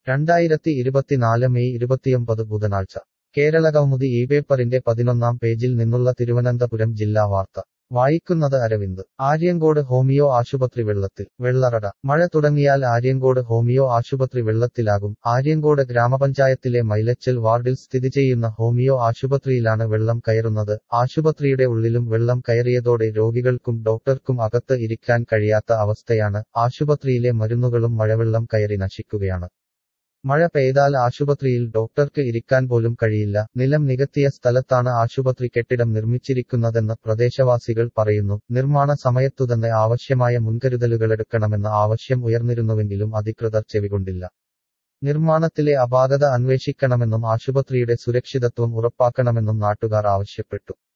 രണ്ടായിരത്തി ഇരുപത്തിനാല് മെയ് ഇരുപത്തിയൊമ്പത് ബുധനാഴ്ച കേരളകൗമുദി ഈ പേപ്പറിന്റെ പതിനൊന്നാം പേജിൽ നിന്നുള്ള തിരുവനന്തപുരം ജില്ലാ വാർത്ത വായിക്കുന്നത് അരവിന്ദ് ആര്യങ്കോട് ഹോമിയോ ആശുപത്രി വെള്ളത്തിൽ വെള്ളറട മഴ തുടങ്ങിയാൽ ആര്യങ്കോട് ഹോമിയോ ആശുപത്രി വെള്ളത്തിലാകും ആര്യങ്കോട് ഗ്രാമപഞ്ചായത്തിലെ മൈലച്ചൽ വാർഡിൽ സ്ഥിതി ചെയ്യുന്ന ഹോമിയോ ആശുപത്രിയിലാണ് വെള്ളം കയറുന്നത് ആശുപത്രിയുടെ ഉള്ളിലും വെള്ളം കയറിയതോടെ രോഗികൾക്കും ഡോക്ടർക്കും അകത്ത് ഇരിക്കാൻ കഴിയാത്ത അവസ്ഥയാണ് ആശുപത്രിയിലെ മരുന്നുകളും മഴവെള്ളം കയറി നശിക്കുകയാണ് മഴ പെയ്താൽ ആശുപത്രിയിൽ ഡോക്ടർക്ക് ഇരിക്കാൻ പോലും കഴിയില്ല നിലം നികത്തിയ സ്ഥലത്താണ് ആശുപത്രി കെട്ടിടം നിർമ്മിച്ചിരിക്കുന്നതെന്ന് പ്രദേശവാസികൾ പറയുന്നു നിർമ്മാണ സമയത്തുതന്നെ ആവശ്യമായ മുൻകരുതലുകളെടുക്കണമെന്ന ആവശ്യം ഉയർന്നിരുന്നുവെങ്കിലും അധികൃതർ ചെവികൊണ്ടില്ല നിർമ്മാണത്തിലെ അപാകത അന്വേഷിക്കണമെന്നും ആശുപത്രിയുടെ സുരക്ഷിതത്വം ഉറപ്പാക്കണമെന്നും നാട്ടുകാർ ആവശ്യപ്പെട്ടു